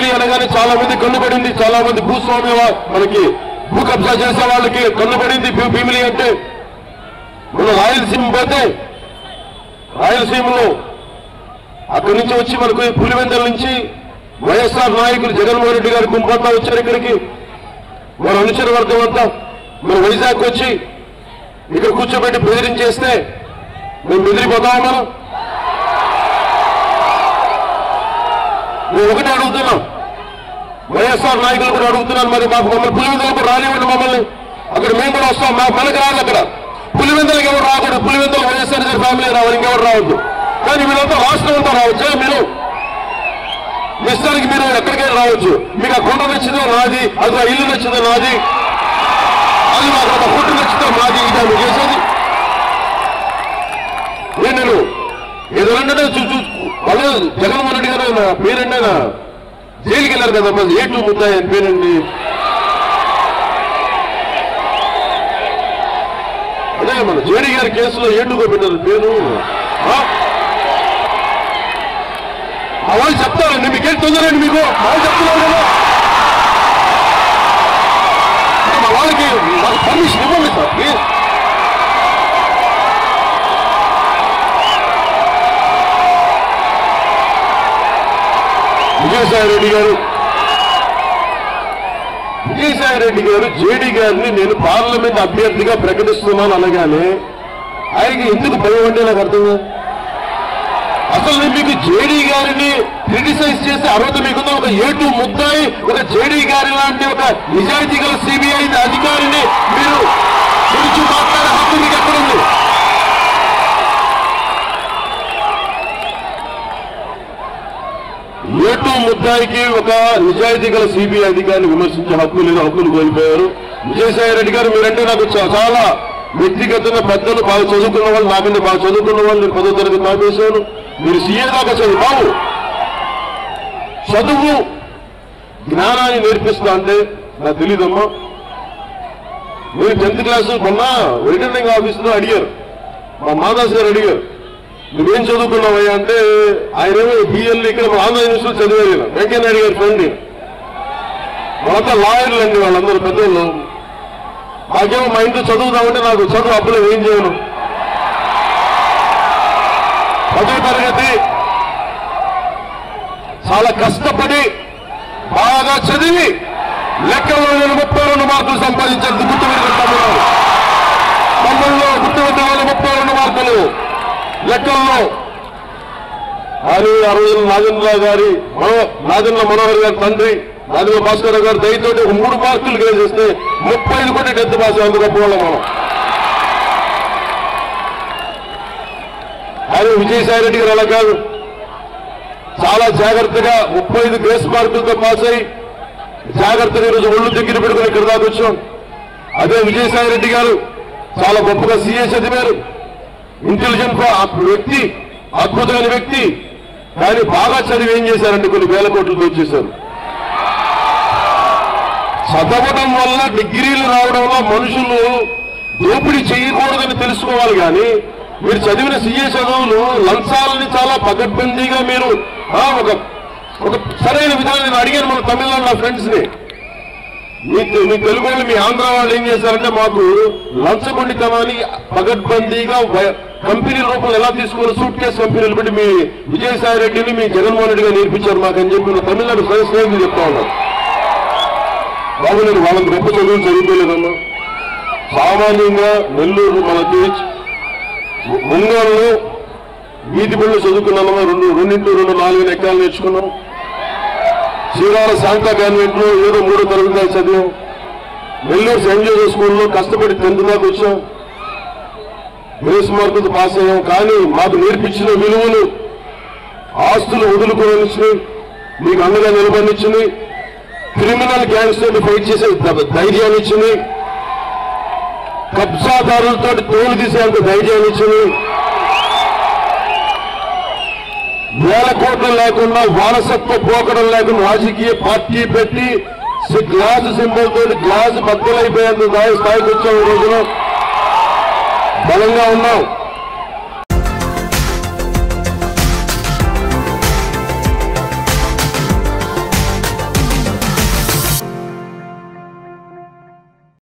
భీమిలి అనగానే చాలా మంది కన్నుపడింది చాలా మంది భూస్వామ్య వా- మనకి భూ కబ్జా చేసే వాళ్ళకి కన్నుపడింది భీ- భీమిలి అంటే మన రాయలసీమ పోతే రాయలసీమలో అక్కడి నుంచి వచ్చి మనకు ఈ పులివెందల నుంచి వైఎస్ఆర్ నాయకులు జగన్మోహన్ రెడ్డి గారి గుంపంతా వచ్చారు ఇక్కడికి మన అనుచర వర్గం అంతా మన వైజాగ్ వచ్చి ఇక్కడ కూర్చోబెట్టి బెదిరించేస్తే మేము బెదిరిపోతామా మనం మేము ఒకటే అడుగుతున్నాం వైఎస్ఆర్ నాయకులు కూడా అడుగుతున్నాను మరి మాకు మమ్మల్ని పులివెందులకు రానివ్వండి మమ్మల్ని అక్కడ మేము కూడా వస్తాం మా మనకు రాదు అక్కడ పులివెందులకు ఎవరు రాకూడదు పులివెందులు వైఎస్ఆర్ గారి ఫ్యామిలీ రావాలి ఇంకెవరు రావద్దు కానీ వీళ్ళంతా రాష్ట్రం అంతా రావచ్చు మీరు మీ ఇష్టానికి మీరు ఎక్కడికైనా రావచ్చు మీకు ఆ కొండ నచ్చిందో నాది అది ఆ ఇల్లు నచ్చిందో నాది అది మాకు ఒక ఫుడ్ నచ్చితే మాది ఇదే మీరు చేసేది నేను నేను ఏదైనా చూ చూ వాళ్ళు జగన్మోహన్ రెడ్డి గారు నా పేరండి ఆయన జైలుకి వెళ్ళారు కదా మరి ఏ టూ ముద్దాయి అని పేరండి అదే మన జేడీ గారి కేసులో ఏటుగా పెట్టారు పేరు ఆ? ఆ వాళ్ళు చెప్తారండి మీకేం తొందరండి మీకు వాళ్ళు చెప్తున్నారు కదా మా వాళ్ళకి పర్మిషన్ ఇవ్వండి సార్ ప్లీజ్ విజయసాయి రెడ్డి గారు విజయసాయి రెడ్డి గారు జేడీ గారిని నేను పార్లమెంట్ అభ్యర్థిగా ప్రకటిస్తున్నాను అనగానే ఆయనకి ఎందుకు భయం అంటే నాకు అర్థం కాదు. అసలు నేను మీకు జేడీ గారిని క్రిటిసైజ్ చేసే అర్హత మీకుందా ఒక ఏటు ముద్దాయి ఒక జేడీ గారి లాంటి ఒక నిజాయితీ గల సిబిఐ అధికారిని మీరు గురించి మాట్లాడే హక్కు మీకు ఎక్కడుంది ఏటు ముద్దాయికి ఒక నిజాయితీ గల సిబిఐ అధికారిని విమర్శించే హక్కు లేదు హక్కులు కోల్పోయారు విజయసాయి రెడ్డి గారు మీరంటే నాకు చా- చాలా వ్యక్తిగతంగా పెద్దలు బాగా చదువుకున్న వాళ్ళు నాకంటే బాగా చదువుకున్న వాళ్ళు నేను పదో తరగతి ఆపేశాను మీరు సీఏ దాకా చదువు బావు చదువు జ్ఞానాన్ని నేర్పిస్తా అంటే నాకు తెలియదమ్మా మీరు టెన్త్ క్లాస్ మొన్న రిటర్నింగ్ ఆఫీసులో అడిగారు మా మాదాస్ గారు అడిగారు నువ్వేం చదువుకున్నావయ్యా అంటే ఆయన ఏమో బిఎల్ ఇక్కడ మన ఆంధ్ర యూనివర్సిటీ చదివారు ఈయన. వెంకయ్య నాయుడు గారి ఫ్రెండ్ ఈయన. వాళ్ళంతా లాయర్లు అండి వాళ్ళందరూ పెద్దోళ్ళు నాకేమో మా ఇంట్లో చదువుదామంటే నాకు చదువు అప్పులో ఏం చేయను పదో తరగతి చాలా కష్టపడి బాగా చదివి లెక్కల్లో నేను ముప్పై రెండు మార్కులు సంపాదించాను గుర్తు పెట్టుకుంటాను తమ్ముళ్ళు గుర్తు పెట్టాలని ముప్పై రెండు మార్కులు లెక్కల్లో కానీ ఆ రోజున నాగేంద్ర గారి మనో నాగేంద్ర మనోహర్ గారి తండ్రి నాగేంద్ర భాస్కర్ గారి దయతోటి ఒక మూడు మార్కులు గ్రేసేస్తే ముప్పై ఐదు కోటి టెన్త్ పాస్ అంత గొప్ప వాళ్ళం మనం కానీ విజయసాయి రెడ్డి గారు అలా కాదు చాలా జాగ్రత్తగా ముప్పై ఐదు గ్రేస్ మార్కులతో పాస్ అయ్యి జాగ్రత్తగా ఈరోజు ఒళ్ళు దగ్గర పెట్టుకుని ఇక్కడ దాకా వచ్చాం అదే విజయసాయి రెడ్డి గారు చాలా గొప్పగా సీఏ చదివారు ఇంటెలిజెంట్ వ్యక్తి అద్భుతమైన వ్యక్తి కానీ బాగా చదివి ఏం చేశారంటే కొన్ని వేల కోట్లతో వచ్చేశారు చదవడం వల్ల డిగ్రీలు రావడం వల్ల మనుషులు దోపిడీ చేయకూడదని తెలుసుకోవాలి కానీ మీరు చదివిన సీఏ చదువులు లంచాలని చాలా పకడ్బందీగా మీరు ఆ, ఒక ఒక సరైన విధానం నేను అడిగాను మన తమిళనాడు నా ఫ్రెండ్స్ ని మీ తె- మీ తెలుగు వాళ్ళు మీ ఆంధ్ర వాళ్ళు ఏం చేశారంటే మాకు లంచగొండితనాన్ని పగడ్బందీగా వ- కంపెనీ రూపంలో ఎలా తీసుకోవాలి సూట్ కేసు కంపెనీలు పెట్టి మీ విజయసాయి రెడ్డిని మీ జగన్మోహన్ రెడ్డి గారు నేర్పించారు మాకు అని చెప్పి నా తమిళనాడు సరే స్నేహితులు చెప్తా ఉన్నారు బాబు నేను వాళ్ళకి గొప్ప చదువులు చదువుకోలేదమ్మా సామాన్యంగా నెల్లూరు మనకి ఒంగోలు వీధి బళ్ళు చదువుకున్నామా రెండు రెండింటి రెండు నాలుగు ఎక్కాలు నేర్చుకున్నాం శ్రీవార శాంతా కాన్వెంట్ లో ఏదో మూడో తరగతి దాకా చదివాం నెల్లూరు సెయింట్ జోసెఫ్ స్కూల్లో కష్టపడి టెన్త్ దాకా వచ్చాం గ్రేస్ మార్కులతో పాస్ అయ్యాం కానీ మాకు నేర్పించిన విలువలు ఆస్తులు వదులుకోనిచ్చినాయి మీకు అండగా నిలబడినిచ్చినాయి క్రిమినల్ గ్యాంగ్స్ తోటి ఫైట్ చేసే ధ- ధైర్యాన్ని ఇచ్చినాయి కబ్జాదారులతో తోలు తీసేంత ధైర్యాన్ని ఇచ్చినాయి వేల కోట్లు లేకుండా వారసత్వ పోకడం లేకుండా రాజకీయ పార్టీ పెట్టి సి- గ్లాసు సింబల్ తోటి గ్లాసు బద్దలైపోయేంత స్థాయి- స్థాయికి వచ్చాం ఈ రోజున బలంగా ఉన్నాం